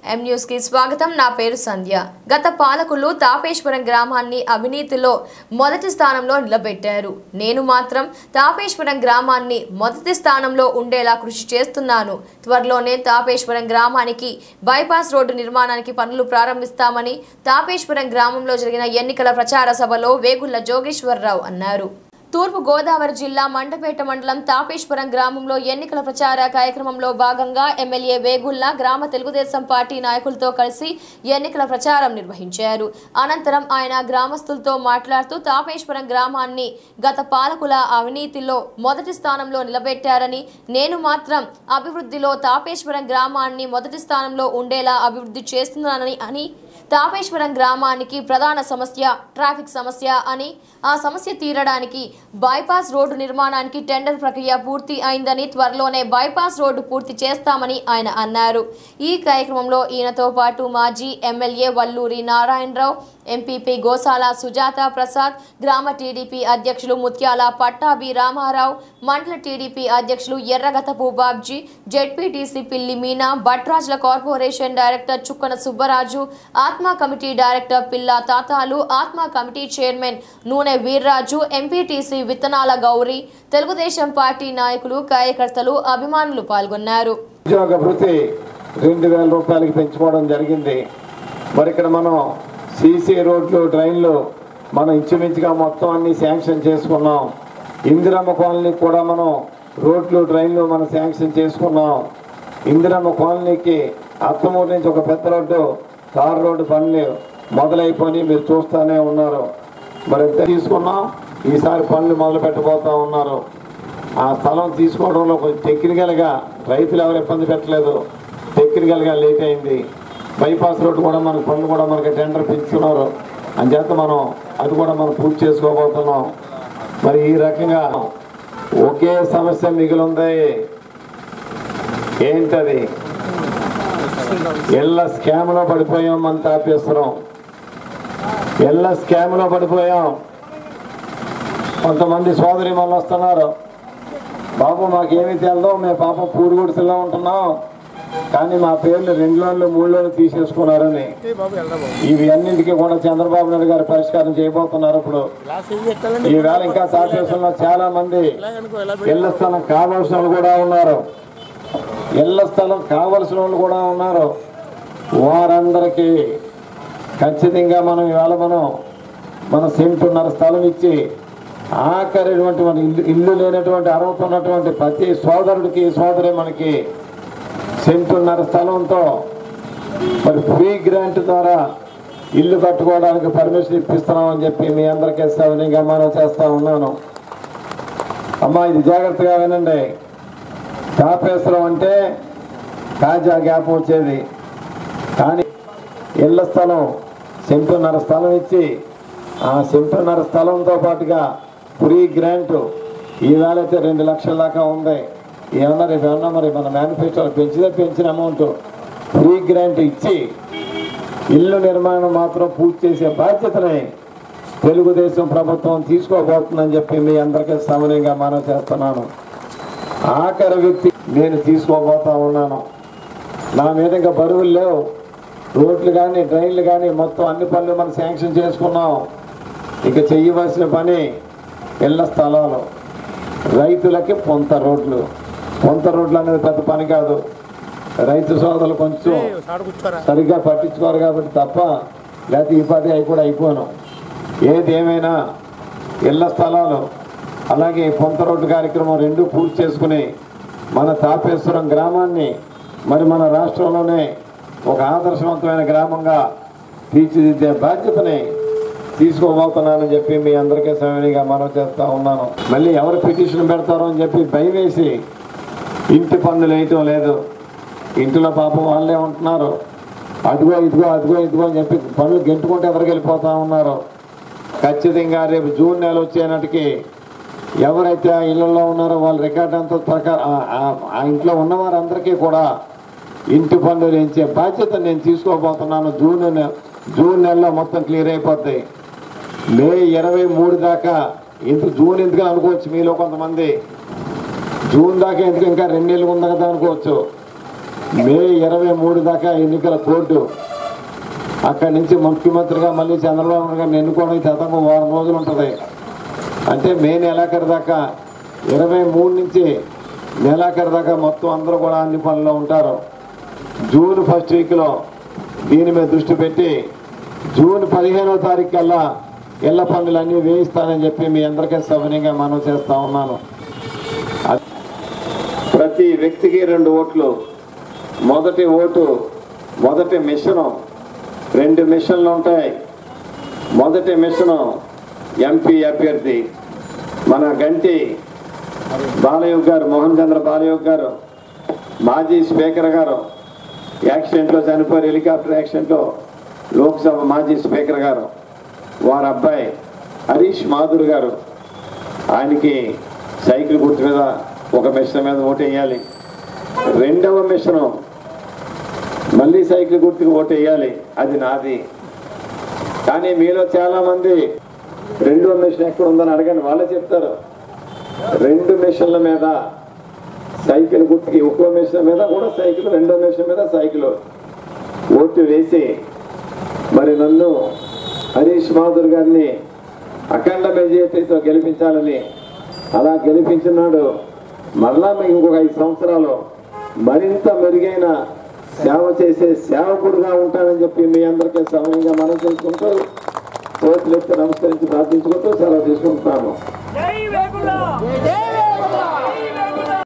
M news కి స్వాగతం నా పేరు సంధ్య గత పాలకులు తాపేశ్వరం గ్రామాన్ని అవినీతిలో మొదటి స్థానంలో నిలబెట్టారు నేను మాత్రం తాపేశ్వరం గ్రామాన్ని మొదటి స్థానంలో ఉండేలా కృషి చేస్తున్నాను త్వరలోనే తాపేశ్వరం గ్రామానికి బైపాస్ రోడ్డు నిర్మాణానికి పనులు ప్రారంభిస్తామని తాపేశ్వరం గ్రామంలో జరిగిన ఎన్నికల ప్రచార సభలో వేగుళ్ల జోగేశ్వరరావు అన్నారు తూర్పు గోదావరి జిల్లా మండపేట మండలం తాపేశ్వరం గ్రామంలో ఎన్నికల ప్రచార కార్యక్రమంలో భాగంగా ఎమ్మెల్యే వేగుళ్ల గ్రామ తెలుగుదేశం పార్టీ నాయకులతో కలిసి ఎన్నికల ప్రచారం నిర్వహించారు అనంతరం ఆయన గ్రామస్తులతో మాట్లాడుతూ తాపేశ్వరం గ్రామాన్ని గత పాలకుల అవినీతిలో మొదటి స్థానంలో నిలబెట్టారని నేను మాత్రం అభివృద్ధిలో తాపేశ్వరం గ్రామాన్ని మొదటి స్థానంలో ఉండేలా అభివృద్ధి చేస్తున్నానని అని తాపేశ్వరం గ్రామానికి ప్రధాన సమస్య ట్రాఫిక్ సమస్య అని ఆ సమస్య తీరడానికి బైపాస్ రోడ్డు నిర్మాణానికి టెండర్ ప్రక్రియ పూర్తి అయిందని త్వరలోనే బైపాస్ రోడ్డు పూర్తి చేస్తామని ఆయన అన్నారు ఈ కార్యక్రమంలో ఈయనతో పాటు మాజీ ఎమ్మెల్యే వల్లూరి నారాయణరావు ఎంపీపీ గోసాల సుజాత ప్రసాద్ గ్రామ టీడీపీ అధ్యక్షులు ముత్యాల పట్టాభి రామారావు మండల టీడీపీ అధ్యక్షులు ఎర్రగతపు బాబ్జీ జెడ్పీటీసీ పిల్లి మీనా భట్రాజుల corporation director Chukkana Subbaraju ATMA committee director పిల్ల తాతాలు ఆత్మ కమిటీ చైర్మన్ నూనె వీర్రాజు ఎంపీటీసీ విత్తనాల గౌరీ తెలుగుదేశం పార్టీ నాయకులు కార్యకర్తలు అభిమానులు పాల్గొన్నారు ఉద్యోగ భృతి రెండు వేల రూపాయలకి పెంచుకోవడం జరిగింది మరి ఇక్కడ మనం సీసీ రోడ్లు డ్రైన్లు మనం ఇంచుమించుగా మొత్తం అన్ని శాంక్షన్ చేసుకున్నాం ఇందిరమ్మ కాలనీ కూడా మనం రోడ్లు డ్రైన్లు మనం శాంక్షన్ చేసుకున్నాం ఇందిరమ్మ కాలనీకి అత్తమూరు నుంచి ఒక పెద్ద రోడ్డు తార్ రోడ్డు పనులు మొదలైపోయి మీరు చూస్తూనే ఉన్నారు మరి ఎంత తీసుకున్నాం ఈసారి పనులు మొదలు పెట్టబోతా ఉన్నారు ఆ స్థలం తీసుకోవడంలో కొంచెం టెక్నికల్గా రైతులు ఎవరు ఇబ్బంది పెట్టలేదు టెక్నికల్గా లేట్ అయింది బైపాస్ రోడ్డు కూడా మనకు పనులు కూడా మనకి టెండర్ పిలుచుకున్నారు అంచేత మనం అది కూడా మనం పూర్తి చేసుకోబోతున్నాం మరి ఈ రకంగా ఒకే సమస్య మిగిలింది ఏంటది ఎల్ల స్కామ్లో పడిపోయాం మన తాపేశ్వరం ఎల్ల స్కామ్లో పడిపోయాం కొంతమంది సోదరి మళ్ళీ వస్తున్నారు బాబు మాకేమీ తెలదో మేము పాప పూరుగుడిసెల్లో ఉంటున్నాం కానీ మా పేర్లు రెండు లోన్లు మూడు లోన్లు తీసేసుకున్నారని ఇవి అన్నింటికి కూడా చంద్రబాబు నాయుడు గారు పరిష్కారం చేయబోతున్నారు ఇప్పుడు ఈవేళ ఇంకా సాపేశ్వరంలో చాలా మంది ఇళ్ల స్థలం కావాల్సిన వాళ్ళు కూడా ఉన్నారు ఇళ్ల స్థలం కావలసిన వాళ్ళు కూడా ఉన్నారు వారందరికీ ఖచ్చితంగా మనం ఇవాళ మనం మన సెంటున్నర స్థలం ఇచ్చి ఆఖరిటువంటి మన ఇల్లు ఇల్లు లేనటువంటి అర్హత ఉన్నటువంటి ప్రతి సోదరుడికి సోదరి మనకి సెంటున్నర స్థలంతో మరి ఫ్రీ గ్రాంట్ ద్వారా ఇల్లు కట్టుకోవడానికి పర్మిషన్ ఇప్పిస్తున్నామని చెప్పి మీ అందరికీ సవినీయంగా మనం చేస్తా ఉన్నాను అమ్మా ఇది జాగ్రత్తగా వినండి తాపేశ్వరం అంటే తాజా గ్యాప్ వచ్చేది కానీ ఇళ్ల స్థలం సెంటున్నర స్థలం ఇచ్చి ఆ సెంటున్నర స్థలంతో పాటుగా ఫ్రీ గ్రాంట్ ఈవేళ అయితే రెండు లక్షల దాకా ఉంది ఏమన్నా రేపు ఏమన్నా మరి మన మేనిఫెస్టోలో పెంచితే పెంచిన అమౌంట్ ఫ్రీ గ్రాంట్ ఇచ్చి ఇల్లు నిర్మాణం మాత్రం పూర్తి చేసే బాధ్యతని తెలుగుదేశం ప్రభుత్వం తీసుకోబోతుందని చెప్పి మీ అందరికీ సమన్వయంగా మనం చేస్తున్నాను ఆఖరి వ్యక్తి నేను తీసుకోబోతా ఉన్నాను నా మీద ఇంకా బరువులు లేవు రోడ్లు కానీ డ్రైన్లు కానీ మొత్తం అన్ని పనులు మనం శాంక్షన్ చేసుకున్నాం ఇక చెయ్యవలసిన పని ఇళ్ల స్థలాలు రైతులకి పొంత రోడ్లు పొంత రోడ్లు అనేది పెద్ద పని కాదు రైతు సోదరులు కొంచెం సరిగ్గా పట్టించుకోరు కాబట్టి తప్ప లేకపోతే ఈ పది అవి కూడా అయిపోను ఏది ఏమైనా ఇళ్ల స్థలాలు అలాగే పొంత రోడ్డు కార్యక్రమం రెండు పూర్తి చేసుకుని మన తాపేశ్వరం గ్రామాన్ని మరి మన రాష్ట్రంలోనే ఒక ఆదర్శవంతమైన గ్రామంగా తీర్చిదిద్దే బాధ్యతని తీసుకోబోతున్నానని చెప్పి మీ అందరికీ సమయంగా మనం చేస్తా ఉన్నాను మళ్ళీ ఎవరు పిటిషన్ పెడతారో అని చెప్పి భయం వేసి ఇంటి పన్నులు వేయటం లేదు ఇంటిలో పాపం వాళ్ళే ఉంటున్నారు అదిగో ఇదిగో అదిగో ఇదిగో అని చెప్పి పనులు గెంటుకుంటే ఎవరికి వెళ్ళిపోతా ఉన్నారు ఖచ్చితంగా రేపు జూన్ నెల వచ్చేనాటికి ఎవరైతే ఆ ఇళ్లలో ఉన్నారో వాళ్ళ రికార్డ్ అంతా ప్రకారం ఆ- ఆ- ఆ ఇంట్లో ఉన్న వారందరికీ కూడా ఇంటి పన్నులు వేయించే బాధ్యత నేను తీసుకోబోతున్నాను జూన్ నె- జూన్ నెలలో మొత్తం క్లియర్ అయిపోద్ది మే ఇరవై మూడు దాకా ఇంత జూన్ ఎందుకు అనుకోవచ్చు మీలో కొంతమంది జూన్ దాకా ఎందుకు ఇంకా రెండు నెలలు ఉంది కదా అనుకోవచ్చు మే ఇరవై మూడు దాకా ఎన్నికల కోర్టు అక్కడి నుంచి ముఖ్యమంత్రిగా మళ్ళీ చంద్రబాబు నాయుడు గారిని ఎన్నుకోవడానికి తతంగం వారం రోజులు ఉంటుంది అంటే మే నెలాఖరు దాకా ఇరవై మూడు నుంచి నెలాఖరు దాకా మొత్తం అందరూ కూడా అన్ని పనుల్లో ఉంటారు జూన్ ఫస్ట్ వీక్లో దీని మీద దృష్టి పెట్టి జూన్ పదిహేనో తారీఖు కల్లా ఇళ్ల పనులన్నీ వేయిస్తానని చెప్పి మీ అందరికీ సవినీయంగా మనం చేస్తా ఉన్నాను అది- ప్రతి వ్యక్తికి రెండు ఓట్లు మొదటి ఓటు మొదటి మిషను రెండు మిషన్లు ఉంటాయి మొదటి మిషను ఎంపీ అభ్యర్థి మన గంటి బాలయోగ్ గారు మోహన్ చంద్ర బాలయోగ్ గారు మాజీ స్పీకర్ గారు యాక్సిడెంట్లో చనిపోయారు హెలికాప్టర్ యాక్సిడెంట్లో లోక్సభ మాజీ స్పీకర్ గారు వారి అబ్బాయి హరీష్ మాధుర్ గారు ఆయనకి సైకిల్ గుర్తు మీద ఒక మిషన్ మీద ఓటు వేయాలి రెండవ మిషను మళ్ళీ సైకిల్ గుర్తుకు ఓటు వేయాలి అది నాది కానీ మీలో చాలా మంది రెండో మిషన్ ఎక్కడ ఉందని అడగండి వాళ్ళే చెప్తారు రెండు మిషన్ల మీద సైకిల్ గుర్తుకి ఒక్కో మిషన్ మీద కూడా సైకిల్ రెండో మిషన్ మీద సైకిల్ ఓటు వేసి మరి నన్ను హరీష్ మాధుర్ గారిని అఖండ మెజార్టీతో గెలిపించాలని అలా గెలిపించినాడు మరలా మీకు ఇంకొక ఐదు సంవత్సరాలు మరింత మెరుగైన సేవ చేసే సేవకుడుగా ఉంటానని చెప్పి మీ అందరికీ సమయంగా మనం చేసుకుంటూ చేతులు ఎత్తి నమస్కరించి ప్రార్థించుకుంటూ సెలవు తీసుకుంటున్నాను జై వేగుల